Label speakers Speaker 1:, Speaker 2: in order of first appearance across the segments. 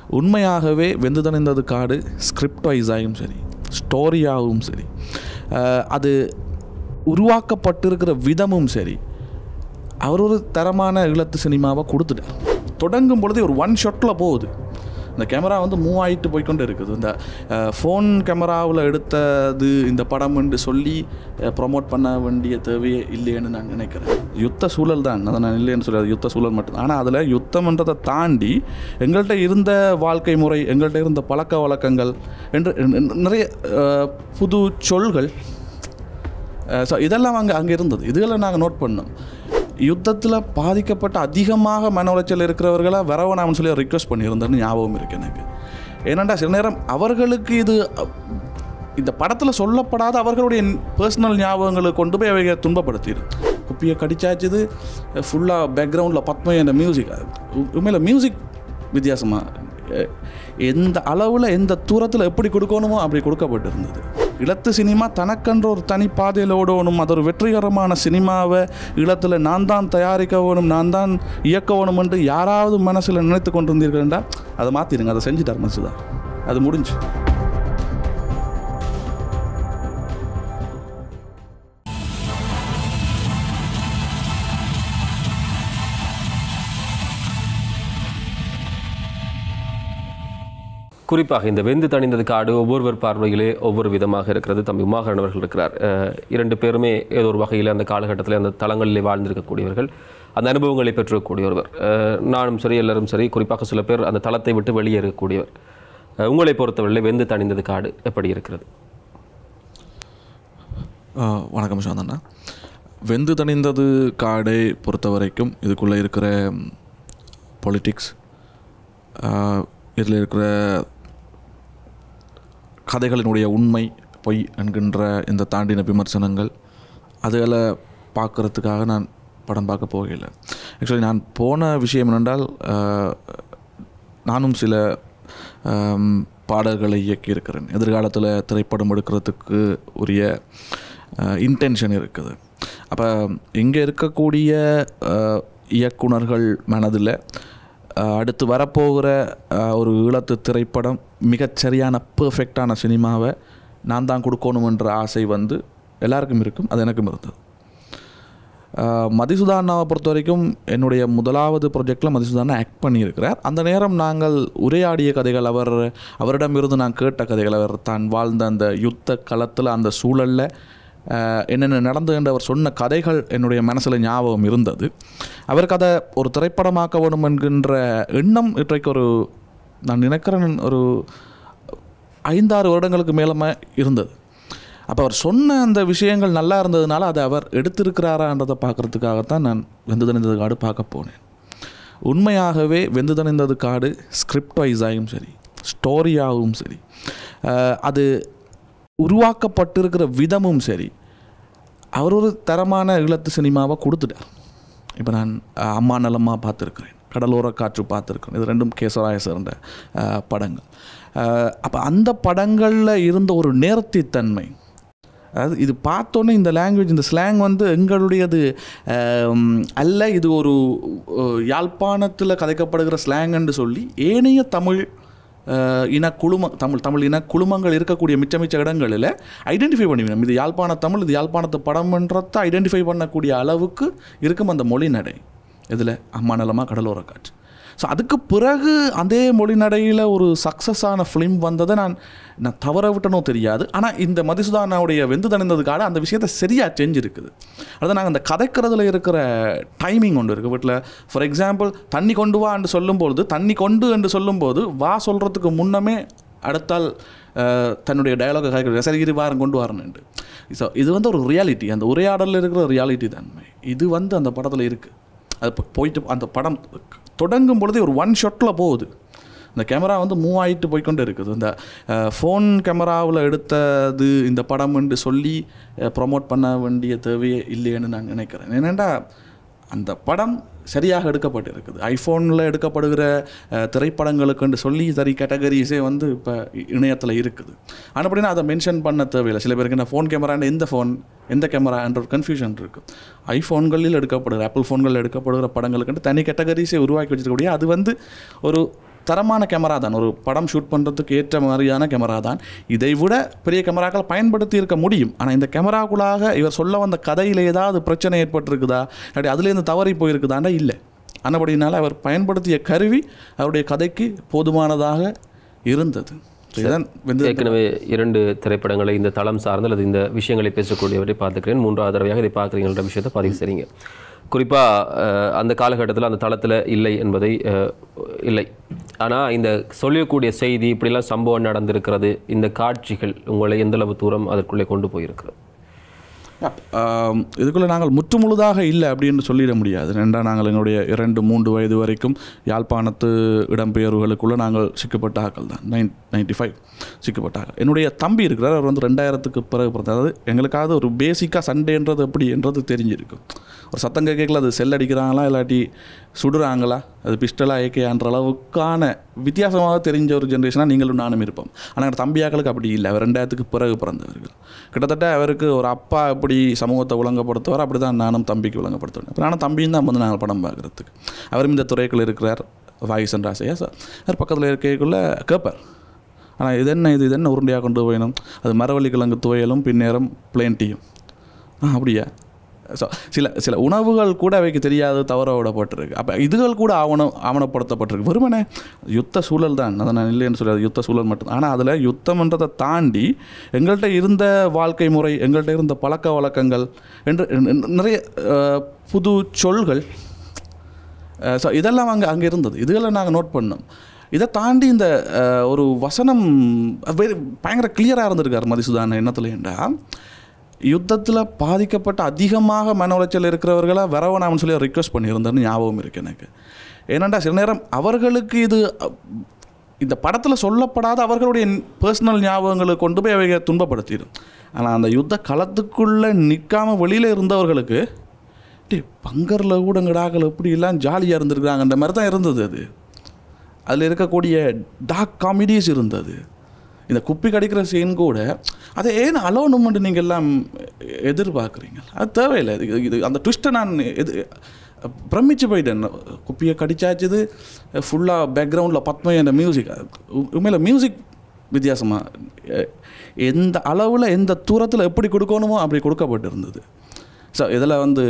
Speaker 1: உண்மையாகவே வெந்து தணிந்தது காடு ஸ்கிரிப்ட் வைஸாகவும் சரி ஸ்டோரியாகவும் சரி அஹ், அது உருவாக்கப்பட்டிருக்கிற விதமும் சரி அவர் ஒரு தரமான ஈழத்து சினிமாவை கொடுத்துட்டார் தொடங்கும் பொழுதே ஒரு ஒன் ஷாட்டில் போகுது இந்த கேமரா வந்து மூவ் ஆகிட்டு போய்க்கொண்டு இருக்குது இந்த ஃபோன் கேமராவில் எடுத்தது இந்த படம் என்று சொல்லி ப்ரொமோட் பண்ண வேண்டிய தேவையே இல்லைன்னு நான் நினைக்கிறேன் யுத்த சூழல் தான் அதை நான் இல்லைன்னு சொல்ல யுத்த சூழல் மட்டும் ஆனால் அதில் யுத்தம்ன்றதை தாண்டி எங்கள்கிட்ட இருந்த வாழ்க்கை முறை எங்கள்கிட்ட இருந்த பழக்க வழக்கங்கள் என்று நிறைய அஹ், புது சொல்கள் ஸோ இதெல்லாம் அங்கே அங்கே இருந்தது இதுகளை நாங்கள் நோட் பண்ணோம் யுத்தத்தில் பாதிக்கப்பட்ட அதிகமாக மன உளைச்சல் இருக்கிறவர்களை வரவனாம்னு சொல்லி ரிக்வெஸ்ட் பண்ணியிருந்தேன்னு ஞாபகம் இருக்கு எனக்கு ஏனெண்டா சில நேரம் அவர்களுக்கு இது அ, இந்த படத்தில் சொல்லப்படாத அவர்களுடைய பர்சனல் ஞாபகங்களை கொண்டு போய் அவைக துன்பப்படுத்திடும் குப்பியை கடிச்சாச்சுது ஃபுல்லாக பேக்ரவுண்டில் பத்மை அந்த மியூசிக் உண்மையில் மியூசிக் வித்தியாசமாக எந்த அளவில் எந்த தூரத்தில் எப்படி கொடுக்கணுமோ அப்படி கொடுக்கப்பட்டிருந்தது இளத்து சினிமா தனக்கென்ற ஒரு தனி பாதையில் ஓடணும் அது ஒரு வெற்றிகரமான சினிமாவை இளத்தில் நான் தான் தயாரிக்க வேணும் நான் தான் இயக்க வேணும் என்று யாராவது மனசில் நினைத்து கொண்டிருந்தீர்கள் என்றால் அதை மாற்றிடுங்க அதை செஞ்சுட்டார் மனசுதான் அது முடிஞ்சு
Speaker 2: குறிப்பாக இந்த வெந்து தணிந்தது காடு ஒவ்வொருவர் பார்வையிலே ஒவ்வொரு விதமாக இருக்கிறது தம்பி உமாகரன் அவர்கள் இருக்கிறார் அஹ், இரண்டு பேருமே ஏதோ ஒரு வகையில் அந்த காலகட்டத்தில் அந்த தளங்களிலே வாழ்ந்திருக்கக்கூடியவர்கள் அந்த அனுபவங்களை பெற்றிருக்கக்கூடிய ஒருவர் அஹ், நானும் சரி எல்லாரும் சரி குறிப்பாக சில பேர் அந்த தளத்தை விட்டு வெளியேறக்கூடியவர் அஹ், உங்களை பொறுத்தவரையிலே வெந்து தணிந்தது காடு எப்படி இருக்கிறது
Speaker 1: ஆ, வணக்கம் சாந்தண்ணா வெந்து தணிந்தது காடை பொறுத்த வரைக்கும் இதுக்குள்ளே இருக்கிற பொலிட்டிக்ஸ் இதில் இருக்கிற கதைகளினுடைய உண்மை பொய் என்கின்ற இந்த தாண்டின விமர்சனங்கள் அதுகளை பார்க்குறதுக்காக நான் படம் பார்க்க போகல ஆக்சுவலி நான் போன விஷயம் என்னென்றால் ஆ, நானும் சில ஆம், பாடல்களை இயக்கியிருக்கிறேன் எதிர்காலத்தில் திரைப்படம் எடுக்கிறதுக்கு உரிய இன்டென்ஷன் இருக்குது அப்போ இங்கே இருக்கக்கூடிய அஹ், இயக்குனர்கள் மனதில் அஹ், அடுத்து வரப்போகிற அஹ், ஒரு ஈழத்து திரைப்படம் மிகச்சரியான பெர்ஃபெக்டான சினிமாவை நான் தான் கொடுக்கணுமென்ற ஆசை வந்து எல்லாருக்கும் இருக்கும் அது எனக்கும் இருந்தது ஆஹ் மதிசுதா அண்ணாவை பொறுத்த வரைக்கும் என்னுடைய முதலாவது ப்ரொஜெக்டில் மதிசுதானா ஆக்ட் பண்ணியிருக்கிறார் அந்த நேரம் நாங்கள் உரையாடிய கதைகள் அவர் அவரிடமிருந்து நான் கேட்ட கதைகள் அவர் தான் வாழ்ந்த அந்த யுத்த களத்தில் அந்த சூழலில் என்னென்ன நடந்தது என்று அவர் சொன்ன கதைகள் என்னுடைய மனசில் ஞாபகம் இருந்தது அவருக்கு அதை ஒரு திரைப்படமாக்க வேணும் என்கின்ற எண்ணம் இன்றைக்கு ஒரு நான் நினைக்கிறேன் ஒரு ஐந்தாறு வருடங்களுக்கு மேலமே இருந்தது அப்போ அவர் சொன்ன அந்த விஷயங்கள் நல்லா இருந்ததுனால அதை அவர் எடுத்திருக்கிறாரான்றதை பார்க்குறதுக்காகத்தான் நான் வெந்து தணிந்தது காடு பார்க்க போனேன் உண்மையாகவே வெந்து தணிந்தது காடு ஸ்கிரிப்ட் வைஸாகவும் சரி ஸ்டோரியாகவும் சரி அஹ், அது உருவாக்கப்பட்டிருக்கிற விதமும் சரி அவர் ஒரு தரமான ஈழத்து சினிமாவை கொடுத்துட்டார் இப்போ நான் அஹ், அம்மா நலமா பார்த்துருக்கிறேன் கடலோர காற்று பார்த்துருக்கிறேன் இது ரெண்டும் கேசராய சேர்ந்த அஹ், படங்கள் அப்போ அந்த படங்களில் இருந்த ஒரு நேர்த்தித்தன்மை அதாவது இது பார்த்தோன்னே இந்த லாங்குவேஜ் இந்த ஸ்லாங் வந்து எங்களுடையது ஆம், அல்ல இது ஒரு அஹ், யாழ்ப்பாணத்தில் கதைக்கப்படுகிற ஸ்லாங்ன்னு சொல்லி ஏனைய தமிழ் அஹ், இன குழும தமிழ் தமிழ் இன குழுமங்கள் இருக்கக்கூடிய மிச்ச மிச்ச இடங்களில் ஐடென்டிஃபை பண்ணிவிடும் இது யாழ்ப்பாண தமிழ் இது யாழ்ப்பாணத்து படம்ன்றதை ஐடென்டிஃபை பண்ணக்கூடிய அளவுக்கு இருக்கும் அந்த மொழி நடை இதில் அம்மா நலமா கடலோர காற்று ஸோ அதுக்கு பிறகு அதே மொழி நடையில் ஒரு சக்ஸஸான ஃபிலிம் வந்ததை நான் நான் தவற விட்டனோ தெரியாது ஆனால் இந்த மதிசுதானாவுடைய வெந்து தணிந்ததுக்காக அந்த விஷயத்தை சரியாக செஞ்சுருக்குது அதாவது நாங்கள் அந்த கதைக்கிறதுல இருக்கிற டைமிங் ஒன்று இருக்குது வீட்டில் ஃபார் எக்ஸாம்பிள் தண்ணி கொண்டு வா என்று சொல்லும்பொழுது தண்ணி கொண்டு என்று சொல்லும்போது வா சொல்கிறதுக்கு முன்னமே அடுத்தால் அஹ், தன்னுடைய டயலாக கேட்குறது சரி இரு வாரம் கொண்டு வரணுன்ட்டு ஸோ இது வந்து ஒரு ரியாலிட்டி அந்த உரையாடலில் இருக்கிற ரியாலிட்டி தன்மை இது வந்து அந்த படத்தில் இருக்குது அது இப்போ போயிட்டு அந்த படம் தொடங்கும் பொழுதே ஒரு ஒன் ஷாட்டில் போகுது இந்த கேமரா வந்து மூவ் ஆகிட்டு போய்க்கொண்டு இருக்குது இந்த ஃபோன் கேமராவில் எடுத்தது இந்த படம் என்று சொல்லி ப்ரொமோட் பண்ண வேண்டிய தேவையே இல்லைன்னு நான் நினைக்கிறேன் ஏனெண்டா அந்த படம் சரியாக எடுக்கப்பட்டிருக்குது ஐஃபோனில் எடுக்கப்படுகிற அஹ், திரைப்படங்களுக்குன்னு சொல்லி சரி கேட்டகரிஸே வந்து இப்போ இணையத்தில் இருக்குது ஆனால் அப்படின்னா அதை மென்ஷன் பண்ண தேவையில்லை சில பேருக்கு என்ன ஃபோன் கேமரான்னு எந்த ஃபோன் எந்த கேமரா என்ற ஒரு கன்ஃபியூஷன் இருக்குது ஐஃபோன்களில் எடுக்கப்படுகிற ஆப்பிள் ஃபோன்களில் எடுக்கப்படுகிற படங்களுக்குன்ட்டு தனி கேட்டகரிஸே உருவாக்கி வச்சிருக்கக்கூடிய அது வந்து ஒரு தரமான கேமரா தான் ஒரு படம் ஷூட் பண்ணுறதுக்கு ஏற்ற மாதிரியான கேமரா தான் இதை விட பெரிய கேமராக்கள் பயன்படுத்தி இருக்க முடியும் ஆனால் இந்த கேமராக்குள்ளாக இவர் சொல்ல வந்த கதையில் ஏதாவது பிரச்சனை ஏற்பட்டிருக்குதா இல்லாட்டி அதுலேருந்து தவறி போயிருக்குதாண்டா இல்லை ஆனபடினால அவர் பயன்படுத்திய கருவி அவருடைய கதைக்கு போதுமானதாக இருந்தது இதுதான் வந்து
Speaker 2: ஏற்கனவே இரண்டு திரைப்படங்களை இந்த தளம் சார்ந்து அல்லது இந்த விஷயங்களை பேசக்கூடியவரை பார்த்துக்கிறேன் மூன்றாவது தடவையாக இதை பார்க்குறீங்கன்ற விஷயத்தை பதிவு செய்றீங்க குறிப்பாக அந்த காலகட்டத்தில் அந்த தளத்தில் இல்லை என்பதை அஹ், இல்லை ஆனால் இந்த சொல்லக்கூடிய செய்தி இப்படிலாம் சம்பவம் நடந்திருக்கிறது இந்த காட்சிகள் உங்களை எந்தளவு தூரம் அதற்குள்ளே கொண்டு போயிருக்கிறது
Speaker 1: ஆம், இதுக்குள்ளே நாங்கள் முற்றுமுழுதாக இல்லை அப்படின்னு சொல்லிட முடியாது ரெண்டாம் நாங்கள் எங்களுடைய இரண்டு மூன்று வயது வரைக்கும் யாழ்ப்பாணத்து இடம்பெயர்வுகளுக்குள்ளே நாங்கள் சிக்கப்பட்ட ஆக்கள் தான் நைன் நைன்டி ஃபைவ் சிக்கப்பட்ட ஆக்கள் என்னுடைய தம்பி இருக்கிறார் அவர் வந்து ரெண்டாயிரத்துக்கு பிறகு பிறந்தார் அதாவது எங்களுக்காவது ஒரு பேசிக்காக சண்டேன்றது எப்படின்றது தெரிஞ்சிருக்கும் ஒரு சத்தம் கேட்கல அது செல் அடிக்கிறாங்களா இல்லாட்டி சுடுறாங்களா அது பிஸ்டலா ஏகேன்ற அளவுக்கான வித்தியாசமாக தெரிஞ்ச ஒரு ஜென்ரேஷனாக நீங்களும் நானும் இருப்போம் ஆனால் எங்கள் தம்பியாக்களுக்கு அப்படி இல்லை அவர் ரெண்டாயிரத்துக்கு பிறகு பிறந்தவர்கள் கிட்டத்தட்ட அவருக்கு ஒரு அப்பா எப்படி சமூகத்தை ஒழுங்கப்படுத்துவார் அப்படி தான் நானும் தம்பிக்கு ஒழுங்கப்படுத்துவேன் அப்போ நானும் தம்பியும் தான் வந்து நாங்கள் படம் பார்க்குறதுக்கு அவரும் இந்த துறைக்குள்ள இருக்கிறார் வாய்ஸ் அண்ட் ராசையா சார் அவர் பக்கத்தில் இருக்கக்குள்ள கேட்பார் ஆனால் இது என்ன இது இது என்ன உருண்டையாக கொண்டு போயணும் அது மரவள்ளி கிழங்கு துவையலும் பின்னேரம் பிளேன் டீயும் ஆ அப்படியா ஸோ சில சில உணவுகள் கூட அவைக்கு தெரியாது தவற விடப்பட்டிருக்கு அப்போ இதுகள் கூட ஆவணம் ஆவணப்படுத்தப்பட்டிருக்கு வெறுமனே யுத்த சூழல் தான் அதை நான் இல்லைன்னு சொல்ல யுத்த சூழல் மட்டும் ஆனால் அதில் யுத்தம்ன்றதை தாண்டி எங்கள்கிட்ட இருந்த வாழ்க்கை முறை எங்கள்கிட்ட இருந்த பழக்க வழக்கங்கள் என்று நி- நிறைய அஹ், புது சொல்கள் ஸோ இதெல்லாம் அங்கே அங்கே இருந்தது இதுகளை நாங்கள் நோட் பண்ணோம் இதை தாண்டி இந்த அஹ், ஒரு வசனம் வெரி பயங்கர கிளியராக இருந்திருக்கார் மதிசுதான எண்ணத்துலேண்டா யுத்தத்தில் பாதிக்கப்பட்ட அதிகமாக மன உளைச்சல் இருக்கிறவர்களை வரவனாம்னு சொல்லி ரிக்வெஸ்ட் பண்ணியிருந்தேன்னு ஞாபகம் இருக்கு எனக்கு ஏனெண்டா சில நேரம் அவர்களுக்கு இது அஹ், இந்த படத்தில் சொல்லப்படாத அவர்களுடைய பர்சனல் ஞாபகங்களை கொண்டு போய் அவைக துன்பப்படுத்திடும் ஆனால் அந்த யுத்த களத்துக்குள்ளே நிற்காம வெளியில் இருந்தவர்களுக்கு டே பங்கரில் ஊடங்கடாக்கள் எப்படிலாம் ஜாலியாக இருந்திருக்காங்கன்ற மாதிரி தான் இருந்தது அது அதில் இருக்கக்கூடிய டார்க் காமெடிஸ் இருந்தது இந்த குப்பி கடிக்கிற சீன் கூட அதை ஏன் அலோனுமெண்ட் நீங்கள் எல்லாம் எதிர்பார்க்குறீங்க அது தேவையில்லை இது இது அந்த ட்விஸ்ட்டை நான் எது பிரமிச்சு போயிட்டேன் குப்பியை கடிச்சாச்சுது ஃபுல்லாக பேக்ரவுண்டில் பத்மை என்ற மியூசிக் உண்மையில் மியூசிக் வித்தியாசமாக எந்த அளவில் எந்த தூரத்தில் எப்படி கொடுக்கணுமோ அப்படி கொடுக்கப்பட்டிருந்தது ஸோ இதில் வந்து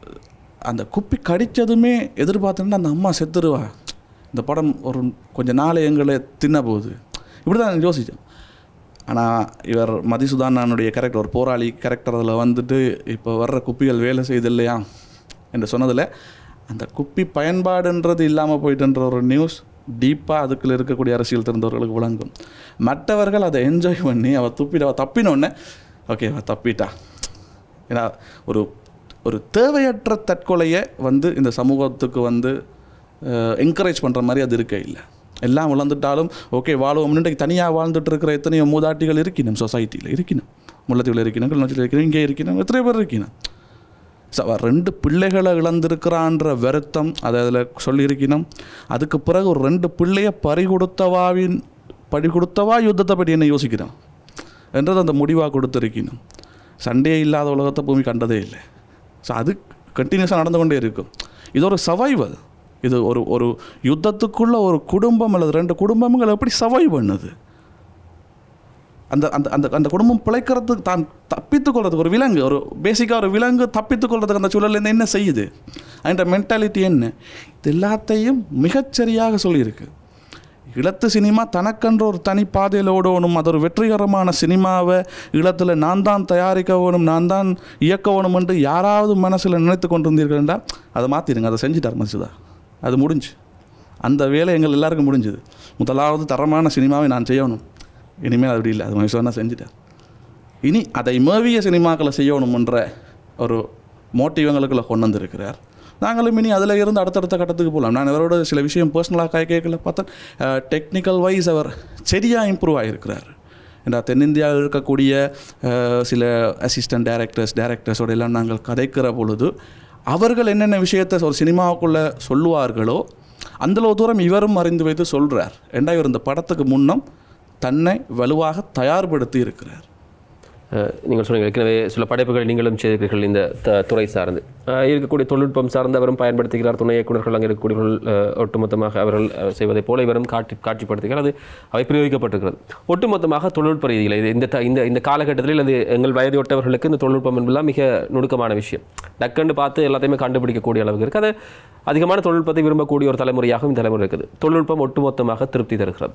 Speaker 1: அந்த குப்பி கடித்ததுமே எதிர்பார்த்தேன்னா அந்த அம்மா செத்துருவா இந்த படம் ஒரு கொஞ்ச நாள் எங்களை தின்ன போகுது இப்படி தான் யோசித்தேன் ஆனால் இவர் மதிசுதானனுடைய கேரக்டர் ஒரு போராளி கேரக்டர் அதில் வந்துட்டு இப்போ வர்ற குப்பிகள் வேலை செய்து இல்லையா என்று சொன்னதில் அந்த குப்பி பயன்பாடுன்றது இல்லாமல் போயிட்டுன்ற ஒரு நியூஸ் டீப்பாக அதுக்குள்ள இருக்கக்கூடிய அரசியல் தெரிந்தவர்களுக்கு விளங்கும் மற்றவர்கள் அதை என்ஜாய் பண்ணி அவள் துப்பிட்டு அவள் தப்பினோடனே ஓகே அவள் தப்பிட்டா ஏன்னா ஒரு ஒரு தேவையற்ற தற்கொலையை வந்து இந்த சமூகத்துக்கு வந்து என்கரேஜ் பண்ணுற மாதிரி அது இருக்க இல்லை எல்லாம் வளர்ந்துட்டாலும் ஓகே வாழுவோம் இன்றைக்கு தனியாக வாழ்ந்துட்டு இருக்கிற எத்தனையோ மூதாட்டிகள் இருக்கணும் சொசைட்டியில் இருக்கணும் முல்லத்தீவில் இருக்கணும் கிளிநொச்சியில் இருக்கணும் இங்கே இருக்கணும் எத்தனை பேர் இருக்கணும் ஸோ அவ ரெண்டு பிள்ளைகளை இழந்திருக்கிறான்ற வருத்தம் அதை அதில் சொல்லியிருக்கணும் அதுக்கு பிறகு ஒரு ரெண்டு பிள்ளைய பறி கொடுத்தவாவின் பறி கொடுத்தவா யுத்தத்தை பற்றி என்ன யோசிக்கிறான் என்றது அந்த முடிவாக கொடுத்துருக்கணும் சண்டே இல்லாத உலகத்தை பூமி கண்டதே இல்லை ஸோ அது கண்டினியூஸாக நடந்து கொண்டே இருக்கும் இது ஒரு சவைவல் இது ஒரு ஒரு யுத்தத்துக்குள்ள ஒரு குடும்பம் அல்லது ரெண்டு குடும்பங்கள் எப்படி சவை பண்ணுது அந்த அந்த அந்த அந்த குடும்பம் பிழைக்கிறதுக்கு தான் தப்பித்து கொள்றதுக்கு ஒரு விலங்கு ஒரு பேசிக்காக ஒரு விலங்கு தப்பித்து கொள்றதுக்கு அந்த சூழல்லேருந்து என்ன செய்யுது அந்த மென்டாலிட்டி என்ன இது எல்லாத்தையும் மிகச்சரியாக சொல்லியிருக்கு இளத்து சினிமா தனக்கென்ற ஒரு தனி பாதையில் ஓடணும் அது ஒரு வெற்றிகரமான சினிமாவை ஈழத்தில் நான் தான் தயாரிக்க வேணும் நான் தான் இயக்க வேணும் என்று யாராவது மனசில் நினைத்து கொண்டிருந்தீர்கள் என்றால் அதை மாற்றிடுங்க அதை செஞ்சுட்டார் மனுஷதா அது முடிஞ்சு அந்த வேலை எங்கள் எல்லாருக்கும் முடிஞ்சுது முதலாவது தரமான சினிமாவை நான் செய்யணும் இனிமேல் அப்படி இல்லை அது மனுஷனா செஞ்சுட்டேன் இனி அதை மேவிய சினிமாக்களை செய்யணும்ன்ற ஒரு மோட்டிவ் எங்களுக்குள்ள கொண்டு வந்திருக்கிறார் நாங்களும் இனி அதில் இருந்து அடுத்தடுத்த கட்டத்துக்கு போகலாம் நான் இவரோட சில விஷயம் பர்சனலாக கை கேட்கல பார்த்தேன் டெக்னிக்கல் வைஸ் அவர் சரியாக இம்ப்ரூவ் ஆகியிருக்கிறார் ஏன்னா தென்னிந்தியாவில் இருக்கக்கூடிய அஹ், சில அசிஸ்டன்ட் டைரக்டர்ஸ் டைரக்டர்ஸோட எல்லாம் நாங்கள் கதைக்கிற பொழுது அவர்கள் என்னென்ன விஷயத்தை ஒரு சினிமாவுக்குள்ளே சொல்லுவார்களோ அந்தளவு தூரம் இவரும் அறிந்து வைத்து சொல்கிறார் ஏண்டா இவர் இந்த படத்துக்கு முன்னம் தன்னை வலுவாக தயார்படுத்தி இருக்கிறார்
Speaker 2: அஹ், நீங்கள் சொன்னீங்க ஏற்கனவே சில படைப்புகள் நீங்களும் செய்திருக்கிறீர்கள் இந்த த துறை சார்ந்து அஹ், இருக்கக்கூடிய தொழில்நுட்பம் சார்ந்து அவரும் பயன்படுத்துகிறார் துணை இயக்குநர்கள் அங்கே இருக்கக்கூடியவர்கள் அஹ், ஒட்டுமொத்தமாக அவர்கள் அஹ், செய்வதைப் போல இவரும் காட்சி காட்சிப்படுத்துகிறார் அது அவை பிரயோகிக்கப்பட்டிருக்கிறது ஒட்டுமொத்தமாக தொழில்நுட்ப ரீதியில் இது இந்த த- இந்த இந்த காலகட்டத்தில் அது எங்கள் வயதையொட்டவர்களுக்கு இந்த தொழில்நுட்பம் என்பதெல்லாம் மிக நுணுக்கமான விஷயம் டக்குன்னு பார்த்து எல்லாத்தையுமே கண்டுபிடிக்கக்கூடிய அளவுக்கு இருக்குது அது அதிகமான தொழில்நுட்பத்தை விரும்பக்கூடிய ஒரு தலைமுறையாகவும் இந்த தலைமுறை இருக்குது தொழில்நுட்பம் ஒட்டுமொத்தமாக திருப்தி தருகிறது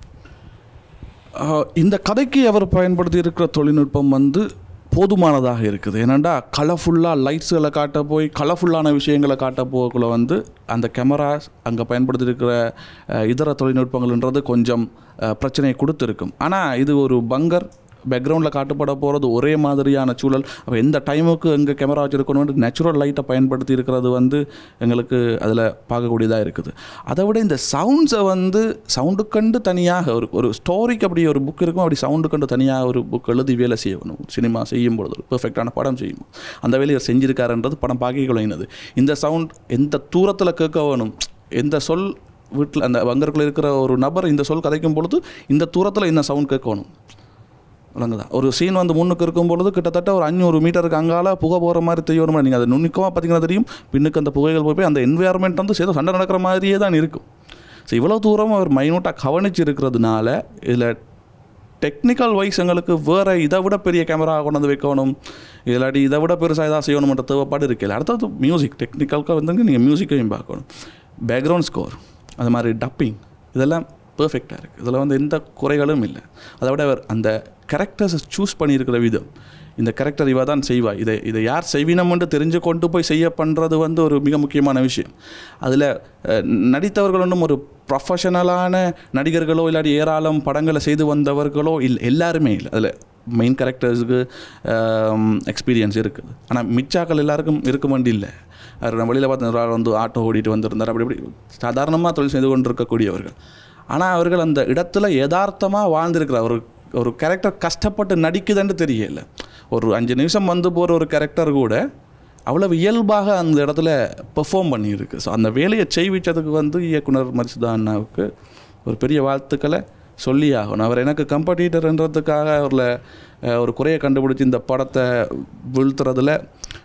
Speaker 1: ஆஹ் இந்த கதைக்கு அவர் பயன்படுத்தி இருக்கிற தொழில்நுட்பம் வந்து போதுமானதாக இருக்குது ஏன்னாண்டா கலர்ஃபுல்லாக லைட்ஸுகளை காட்ட போய் கலர்ஃபுல்லான விஷயங்களை காட்ட போகக்குள்ள வந்து அந்த கேமராஸ் அங்கே பயன்படுத்தி இருக்கிற அஹ், இதர தொழில்நுட்பங்கள்ன்றது கொஞ்சம் அஹ், பிரச்சனையை கொடுத்துருக்கும் ஆனால் இது ஒரு பங்கர் பேக்ரவுண்டில் காட்டப்பட போகிறது ஒரே மாதிரியான சூழல் அப்போ எந்த டைமுக்கு எங்கே கேமரா வச்சுருக்கணும் நேச்சுரல் லைட்டை பயன்படுத்தி இருக்கிறது வந்து எங்களுக்கு அதில் பார்க்கக்கூடியதாக இருக்குது அதை விட இந்த சவுண்ட்ஸை வந்து சவுண்டு கண்டு தனியாக ஒரு ஒரு ஸ்டோரிக்கு அப்படி ஒரு புக் இருக்கும் அப்படி சவுண்டு கண்டு தனியாக ஒரு புக் எழுதி வேலை செய்யணும் சினிமா செய்யும் பொழுது ஒரு பெர்ஃபெக்டான படம் செய்யும் அந்த வேலையை அவர் செஞ்சிருக்காருன்றது படம் பார்க்க குழையினது இந்த சவுண்ட் எந்த தூரத்தில் கேட்க வேணும் எந்த சொல் வீட்டில் அந்த வங்கருக்குள்ள இருக்கிற ஒரு நபர் இந்த சொல் கதைக்கும் பொழுது இந்த தூரத்தில் இந்த சவுண்ட் கேட்கணும் விளங்குதா ஒரு சீன் வந்து முன்னுக்கு இருக்கும் பொழுது கிட்டத்தட்ட ஒரு அஞ்சூறு மீட்டருக்கு அங்கால புகை போகிற மாதிரி தெரியணும் நீங்கள் அது நுணுக்கமாக பார்த்தீங்கன்னா தெரியும் பின்னுக்கு அந்த புகைகள் போய் போய் அந்த என்விரான்மெண்ட் வந்து சேதம் சண்டை நடக்கிற மாதிரியே தான் இருக்கும் ஸோ இவ்வளோ தூரம் அவர் மைனூட்டாக கவனிச்சு இருக்கிறதுனால இதில் டெக்னிக்கல் வைஸ் எங்களுக்கு வேறு இதை விட பெரிய கேமரா கொண்டு வந்து வைக்கணும் இல்லாட்டி இதை விட பெருசாக எதாவது செய்யணும்ன்ற தேவைப்பாடு இருக்கல அடுத்தது மியூசிக் டெக்னிக்கலுக்காக வந்து நீங்கள் மியூசிக்கையும் பார்க்கணும் பேக்ரவுண்ட் ஸ்கோர் அது மாதிரி டப்பிங் இதெல்லாம் பெர்ஃபெக்டாக இருக்குது இதில் வந்து எந்த குறைகளும் இல்லை அதை விட அவர் அந்த கேரக்டர்ஸை சூஸ் பண்ணியிருக்கிற விதம் இந்த கேரக்டர் இவ தான் செய்வா இதை இதை யார் செய்வினம்னு தெரிஞ்சு கொண்டு போய் செய்ய பண்ணுறது வந்து ஒரு மிக முக்கியமான விஷயம் அதில் நடித்தவர்கள் ஒன்றும் ஒரு ப்ரொஃபஷனலான நடிகர்களோ இல்லாட்டி ஏராளம் படங்களை செய்து வந்தவர்களோ இல்லை எல்லாருமே இல்லை அதில் மெயின் கேரக்டர்ஸுக்கு எக்ஸ்பீரியன்ஸ் இருக்குது ஆனால் மிச்சாக்கள் எல்லாருக்கும் இருக்க வேண்டி இல்லை அவர் நம்ம வெளியில் பார்த்த ஒரு ஆள் வந்து ஆட்டோ ஓடிட்டு வந்திருந்தார் அப்படி இப்படி சாதாரணமாக தொழில் செய்து கொண்டிருக்கக்கூடியவர்கள் ஆனால் அவர்கள் அந்த இடத்துல யதார்த்தமாக வாழ்ந்திருக்கிறார் ஒரு ஒரு கேரக்டர் கஷ்டப்பட்டு நடிக்குதுன்னு தெரியல ஒரு அஞ்சு நிமிஷம் வந்து போகிற ஒரு கேரக்டர் கூட அவ்வளவு இயல்பாக அந்த இடத்துல பெர்ஃபார்ம் பண்ணியிருக்கு ஸோ அந்த வேலையை செய்விச்சதுக்கு வந்து இயக்குனர் மரிசுதா அண்ணாவுக்கு ஒரு பெரிய வாழ்த்துக்களை சொல்லி ஆகணும் அவர் எனக்கு கம்படிட்டர்ன்றதுக்காக அவரில் ஒரு குறையை கண்டுபிடிச்சி இந்த படத்தை வீழ்த்துறதுல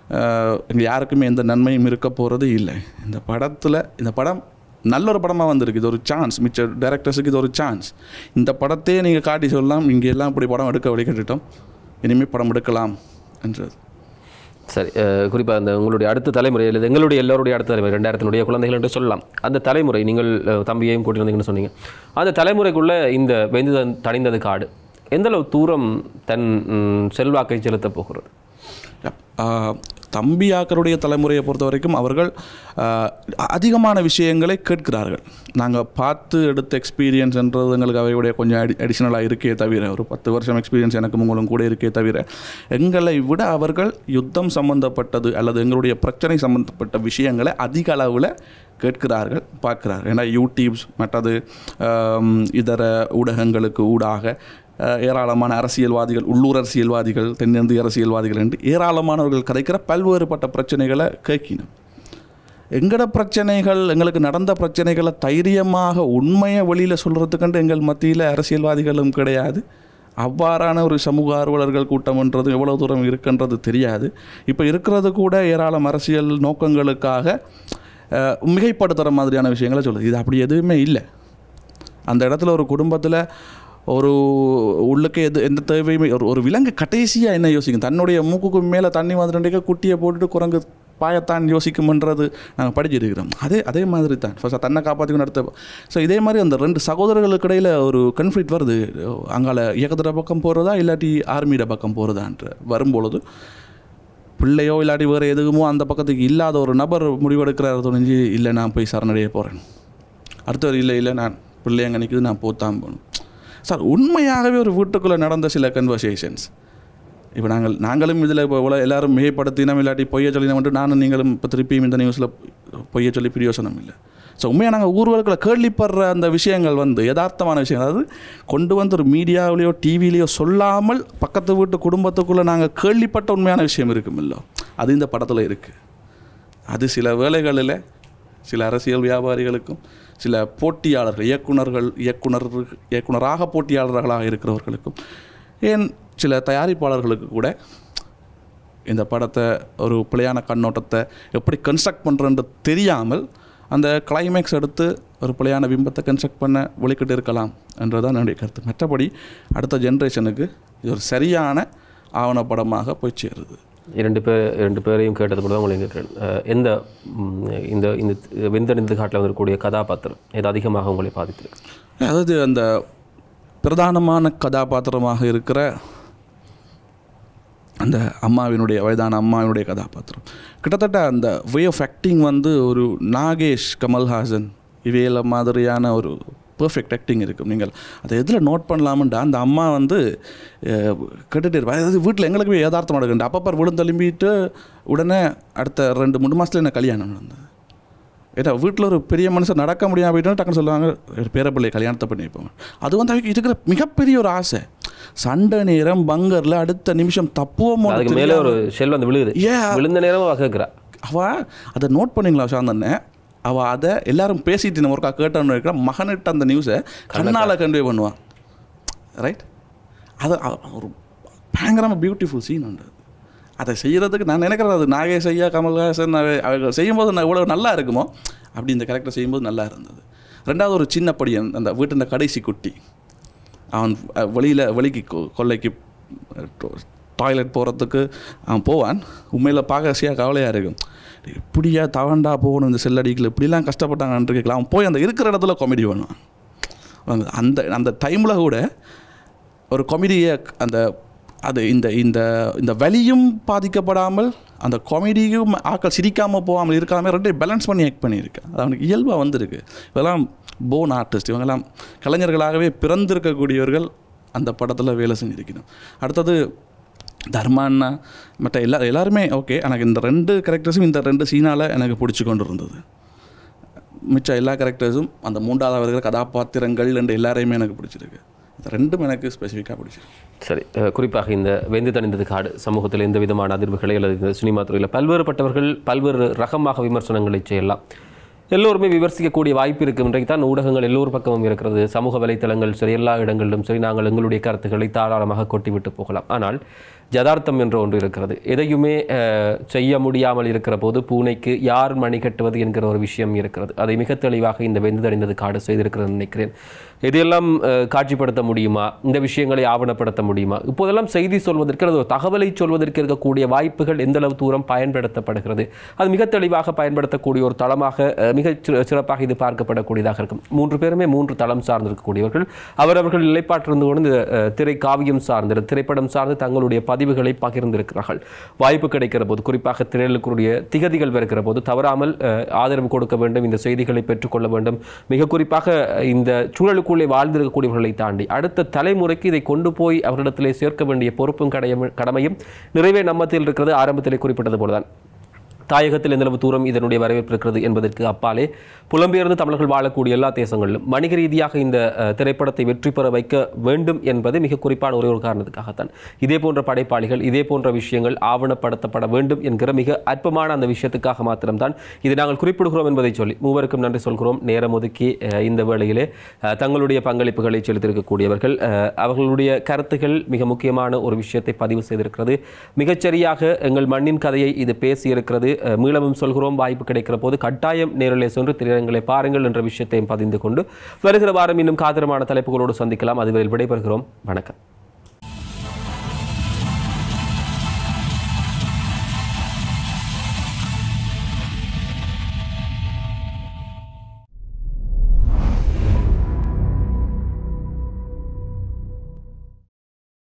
Speaker 1: எங்கள் யாருக்குமே எந்த நன்மையும் இருக்க போகிறது இல்லை இந்த படத்தில் இந்த படம் நல்ல ஒரு படமாக வந்திருக்கு இது ஒரு சான்ஸ் மிச்ச டேரக்டர்ஸுக்கு இது ஒரு சான்ஸ் இந்த படத்தையே நீங்கள் காட்டி சொல்லலாம் இங்கே எல்லாம் இப்படி படம் எடுக்க வழிகட்டிட்டோம் இனிமேல் படம் எடுக்கலாம் என்றது
Speaker 2: சரி குறிப்பாக அந்த உங்களுடைய அடுத்த தலைமுறை அல்லது எங்களுடைய எல்லோருடைய அடுத்த தலைமுறை ரெண்டாயிரத்தினுடைய குழந்தைகள் என்று சொல்லலாம் அந்த தலைமுறை நீங்கள் அஹ், தம்பியையும் கூட்டி வந்தீங்கன்னு சொன்னீங்க அந்த தலைமுறைக்குள்ள இந்த வெந்து தன்- தணிந்தது காடு எந்த அளவு தூரம் தன் ம், செல்வாக்கை செலுத்தப் போகிறது
Speaker 1: ஆஹ், தம்பியாக்களுடைய தலைமுறையை பொறுத்த வரைக்கும் அவர்கள் ஆஹ், அதிகமான விஷயங்களை கேட்கிறார்கள் நாங்கள் பார்த்து எடுத்த எக்ஸ்பீரியன்ஸ்ன்றது எங்களுக்கு அவையுடைய கொஞ்சம் அடி அடிஷ்னலாக இருக்கே தவிர ஒரு பத்து வருஷம் எக்ஸ்பீரியன்ஸ் எனக்கு உங்களும் கூட இருக்கே தவிர எங்களை விட அவர்கள் யுத்தம் சம்பந்தப்பட்டது அல்லது எங்களுடைய பிரச்சனை சம்பந்தப்பட்ட விஷயங்களை அதிக அளவில் கேட்கிறார்கள் பார்க்கிறார்கள் ஏன்னா யூடியூப்ஸ் மற்றது ஆம், இதர ஊடகங்களுக்கு ஊடாக அஹ், ஏராளமான அரசியல்வாதிகள் உள்ளூர் அரசியல்வாதிகள் தென்னிந்திய அரசியல்வாதிகள் என்று ஏராளமானவர்கள் கதைக்கிற பல்வேறுபட்ட பிரச்சனைகளை கேட்கினோம் எங்கட பிரச்சனைகள் எங்களுக்கு நடந்த பிரச்சனைகளை தைரியமாக உண்மையை வெளியில் சொல்கிறதுக்கண்டு எங்கள் மத்தியில் அரசியல்வாதிகளும் கிடையாது அவ்வாறான ஒரு சமூக ஆர்வலர்கள் கூட்டம்ன்றது எவ்வளோ தூரம் இருக்குன்றது தெரியாது இப்போ இருக்கிறது கூட ஏராளம் அரசியல் நோக்கங்களுக்காக அஹ், மிகைப்படுத்துகிற மாதிரியான விஷயங்களை சொல்லுது இது அப்படி எதுவுமே இல்லை அந்த இடத்துல ஒரு குடும்பத்தில் ஒரு உள்ளுக்கு எது எந்த தேவையுமே ஒரு ஒரு விலங்கு கடைசியாக என்ன யோசிக்கும் தன்னுடைய மூக்குக்கு மேலே தண்ணி வந்துட்டு குட்டியை போட்டுட்டு குரங்கு பாயத்தான் யோசிக்கும்ன்றது நாங்கள் படிச்சிருக்கிறோம் அதே அதே மாதிரி தான் ஃபர்ஸ்ட் தன்னை காப்பாற்றிக்கணும் அடுத்த ஸோ இதே மாதிரி அந்த ரெண்டு சகோதரர்களுக்கு இடையில் ஒரு கன்ஃப்ளிக்ட் வருது அங்கால இயக்கத்துற பக்கம் போகிறதா இல்லாட்டி ஆர்மியோட பக்கம் போகிறதான்ற வரும்பொழுது பிள்ளையோ இல்லாட்டி வேறு எதுவுமோ அந்த பக்கத்துக்கு இல்லாத ஒரு நபர் முடிவெடுக்கிறார் துணிஞ்சு இல்லை நான் போய் சரணடைய போகிறேன் அடுத்தவர் இல்லை இல்லை நான் பிள்ளை அங்கே நிற்குது நான் போத்தான் போகணும் சார் உண்மையாகவே ஒரு வீட்டுக்குள்ளே நடந்த சில கன்வர்சேஷன்ஸ் இப்போ நாங்கள் நாங்களும் இதில் இப்போ இவ்வளோ எல்லாரும் மிகைப்படுத்தினோம் இல்லாட்டி பொய்ய சொல்லினோம் மட்டும் நானும் நீங்களும் இப்போ திருப்பியும் இந்த நியூஸில் பொய்ய சொல்லி பிரயோசனம் இல்லை ஸோ உண்மையாக நாங்கள் ஊர்வலத்தில் கேள்விப்படுற அந்த விஷயங்கள் வந்து யதார்த்தமான விஷயம் அதாவது கொண்டு வந்து ஒரு மீடியாவிலேயோ டிவிலேயோ சொல்லாமல் பக்கத்து வீட்டு குடும்பத்துக்குள்ளே நாங்கள் கேள்விப்பட்ட உண்மையான விஷயம் இருக்குமில்லோ அது இந்த படத்தில் இருக்குது அது சில வேளைகளில் சில அரசியல் வியாபாரிகளுக்கும் சில போட்டியாளர்கள் இயக்குனர்கள் இயக்குனர் இயக்குனராக போட்டியாளர்களாக இருக்கிறவர்களுக்கும் ஏன் சில தயாரிப்பாளர்களுக்கு கூட இந்த படத்தை ஒரு பிழையான கண்ணோட்டத்தை எப்படி கன்ஸ்ட்ரக்ட் பண்ணுறன்றது தெரியாமல் அந்த கிளைமேக்ஸ் எடுத்து ஒரு பிழையான பிம்பத்தை கன்ஸ்ட்ரக்ட் பண்ண ஒழிக்கிட்டு இருக்கலாம் என்றதான் என்னுடைய கருத்து மற்றபடி அடுத்த ஜென்ரேஷனுக்கு இது ஒரு சரியான ஆவணப்படமாக போய் சேருது
Speaker 2: இரண்டு பேர் இரண்டு பேரையும் கேட்டது கூட தான் உங்களுக்கு கேட்கிறேன் அஹ், எந்த ம், இந்த இந்த வெந்தணிந்து காட்டில் வந்திருக்கக்கூடிய கதாபாத்திரம் இது அதிகமாக உங்களை பாதித்திருக்கு
Speaker 1: அதாவது அந்த பிரதானமான கதாபாத்திரமாக இருக்கிற அந்த அம்மாவினுடைய வயதான அம்மாவினுடைய கதாபாத்திரம் கிட்டத்தட்ட அந்த வே ஆஃப் ஆக்டிங் வந்து ஒரு நாகேஷ் கமல்ஹாசன் இவையில மாதிரியான ஒரு பெர்ஃபெக்ட் ஆக்டிங் இருக்கும் நீங்கள் அதை எதில் நோட் பண்ணலாமுண்டா அந்த அம்மா வந்து அஹ், கேட்டுட்டே இருப்பாங்க அதாவது வீட்டில் எங்களுக்குமே யதார்த்தம் நடக்குது அப்பப்போ விழுந்தெலும்பிட்டு உடனே அடுத்த ரெண்டு மூணு மாதத்துல என்ன கல்யாணம் நடந்தது ஏன்னா வீட்டில் ஒரு பெரிய மனுஷன் நடக்க முடியாம போயிட்டோம் டக்குன்னு சொல்லுவாங்க ஒரு பேரப்பிள்ளை கல்யாணத்தை பண்ணி வைப்போம் அது வந்து அவருக்கு இருக்கிற மிகப்பெரிய ஒரு ஆசை சண்டை நேரம் பங்கரில் அடுத்த நிமிஷம் தப்புவோமோ
Speaker 2: அதுக்கு மேலே ஒரு ஷெல் வந்து விழுகுது
Speaker 1: ஏன்
Speaker 2: விழுந்த நேரம் அவ கேட்குறா
Speaker 1: அவ அதை நோட் பண்ணீங்களா சாந்தண்ணே அவள் அதை எல்லாரும் பேசிட்டு நம்ம ஒருக்கா கேட்டோன்னு இருக்கிற மகனிட்ட அந்த நியூஸை கண்ணால் கன்வே பண்ணுவான் ரைட் அது அ- ஒரு பயங்கரமாக பியூட்டிஃபுல் சீன் உண்டு அது. அதை செய்கிறதுக்கு நான் நினைக்கிறேன் அது நாகேஷ் ஐயா கமல்ஹாசன் அவ- அவங்க செய்யும்போது நான் இவ்வளோ நல்லா இருக்குமோ அப்படி இந்த கேரக்டர் செய்யும்போது நல்லா இருந்தது ரெண்டாவது ஒரு சின்ன படியன் அந்த வீட்டின் கடைசி குட்டி அவன் வெளியில் வெளிக்கு கொ- கொல்லைக்கு டாய்லெட் போகிறதுக்கு அவன் போவான் உண்மையில் பார்க்க ரசியாக கவலையாக இருக்கும் இப்படியா தவண்டா போகணும் இந்த செல்லடிகள் இப்படிலாம் கஷ்டப்பட்டாங்கன்னு கேட்கலாம் அவன் போய் அந்த இருக்கிற இடத்துல காமெடி பண்ணுவான் வந்து அந்த அந்த டைமில் கூட ஒரு காமெடியை அந்த அது இந்த இந்த இந்த வலியும் பாதிக்கப்படாமல் அந்த காமெடியும் ஆக்கள் சிரிக்காமல் போகாமல் இருக்காமல் ரெண்டையும் பேலன்ஸ் பண்ணி ஆக்ட் பண்ணியிருக்கேன் அது அவனுக்கு இயல்பாக வந்திருக்கு இதெல்லாம் போன் ஆர்டிஸ்ட் இவங்கெல்லாம் கலைஞர்களாகவே பிறந்திருக்கக்கூடியவர்கள் அந்த படத்தில் வேலை செஞ்சிருக்கணும் அடுத்தது தர்மான்னா மற்ற எல்லா எல்லாருமே ஓகே எனக்கு இந்த ரெண்டு கேரக்டர்ஸும் இந்த ரெண்டு சீனால் எனக்கு பிடிச்சி கொண்டு இருந்தது மிச்ச எல்லா கேரக்டர்ஸும் அந்த மூன்றாவது வருகிற கதாபாத்திரங்கள் என்று எல்லாரையுமே எனக்கு பிடிச்சிருக்கு இந்த ரெண்டும் எனக்கு ஸ்பெசிஃபிக்காக பிடிச்சிருக்கு
Speaker 2: சரி அஹ், குறிப்பாக இந்த வெந்து தணிந்தது காடு சமூகத்தில் எந்த விதமான அதிர்வுகளை அல்லது இந்த சினிமா துறையில் பல்வேறுபட்டவர்கள் பல்வேறு ரகமாக விமர்சனங்களை செய்யலாம் எல்லோருமே விமர்சிக்கக்கூடிய வாய்ப்பு இருக்கும் இன்றைக்கு தான் ஊடகங்கள் எல்லோர் பக்கமும் இருக்கிறது சமூக வலைத்தளங்கள் சரி எல்லா இடங்களிலும் சரி நாங்கள் எங்களுடைய கருத்துக்களை தாராளமாக கொட்டிவிட்டு போகலாம் ஆனால் யதார்த்தம் என்ற ஒன்று இருக்கிறது எதையுமே அஹ், செய்ய முடியாமல் இருக்கிற போது பூனைக்கு யார் மணி கட்டுவது என்கிற ஒரு விஷயம் இருக்கிறது அதை மிக தெளிவாக இந்த வெந்து தணிந்தது காடு செய்திருக்கிறது நினைக்கிறேன் இதையெல்லாம் அஹ், காட்சிப்படுத்த முடியுமா இந்த விஷயங்களை ஆவணப்படுத்த முடியுமா இப்போதெல்லாம் செய்தி சொல்வதற்கு அல்லது ஒரு தகவலை சொல்வதற்கு இருக்கக்கூடிய வாய்ப்புகள் எந்த அளவு தூரம் பயன்படுத்தப்படுகிறது அது மிக தெளிவாக பயன்படுத்தக்கூடிய ஒரு தளமாக அஹ், மிக சிற- சிறப்பாக இது பார்க்கப்படக்கூடியதாக இருக்கும் மூன்று பேருமே மூன்று தளம் சார்ந்திருக்கக்கூடியவர்கள் அவரவர்கள் நிலைப்பாட்டிருந்து கொண்டு இந்த அஹ், திரை காவியம் சார்ந்து திரைப்படம் சார்ந்து தங்களுடைய பதிவுகளை பகிர்ந்திருக்கிறார்கள் வாய்ப்பு கிடைக்கிற போது குறிப்பாக திரையுடைய திகதிகள் வருகிற போது தவறாமல் அஹ், ஆதரவு கொடுக்க வேண்டும் இந்த செய்திகளை பெற்றுக்கொள்ள வேண்டும் மிக குறிப்பாக அஹ், இந்த சூழலுக்குள்ளே வாழ்ந்திருக்கக்கூடியவர்களை தாண்டி அடுத்த தலைமுறைக்கு இதை கொண்டு போய் அவர்களிடத்திலே சேர்க்க வேண்டிய பொறுப்பும் கடையும் கடமையும் நிறைவே நம்மத்தில் இருக்கிறது ஆரம்பத்திலே குறிப்பிட்டது போலதான் தாயகத்தில் எந்தளவு தூரம் இதனுடைய வரவேற்பு இருக்கிறது என்பதற்கு அப்பாலே புலம்பெயர்ந்து தமிழர்கள் வாழக்கூடிய எல்லா தேசங்களிலும் வணிக ரீதியாக இந்த அஹ், திரைப்படத்தை வெற்றி பெற வைக்க வேண்டும் என்பது மிக குறிப்பான ஒரே ஒரு காரணத்துக்காகத்தான் இதே போன்ற படைப்பாளிகள் இதே போன்ற விஷயங்கள் ஆவணப்படுத்தப்பட வேண்டும் என்கிற மிக அற்பமான அந்த விஷயத்துக்காக மாத்திரம்தான் இது நாங்கள் குறிப்பிடுகிறோம் என்பதை சொல்லி மூவருக்கும் நன்றி சொல்கிறோம் நேரம் ஒதுக்கி அஹ், இந்த வேளையிலே அஹ், தங்களுடைய பங்களிப்புகளை செலுத்தியிருக்கக்கூடியவர்கள் அஹ், அவர்களுடைய கருத்துகள் மிக முக்கியமான ஒரு விஷயத்தை பதிவு செய்திருக்கிறது மிகச்சரியாக எங்கள் மண்ணின் கதையை இது பேசியிருக்கிறது அஹ், மீளவும் சொல்கிறோம் வாய்ப்பு கிடைக்கிற போது கட்டாயம் நேரிலே சென்று திரையரங்களை பாருங்கள் என்ற விஷயத்தையும் பதிந்து கொண்டு வருகிற வாரம் இன்னும் காத்திரமான தலைப்புகளோடு சந்திக்கலாம் அதுவரை விடைபெறுகிறோம் வணக்கம்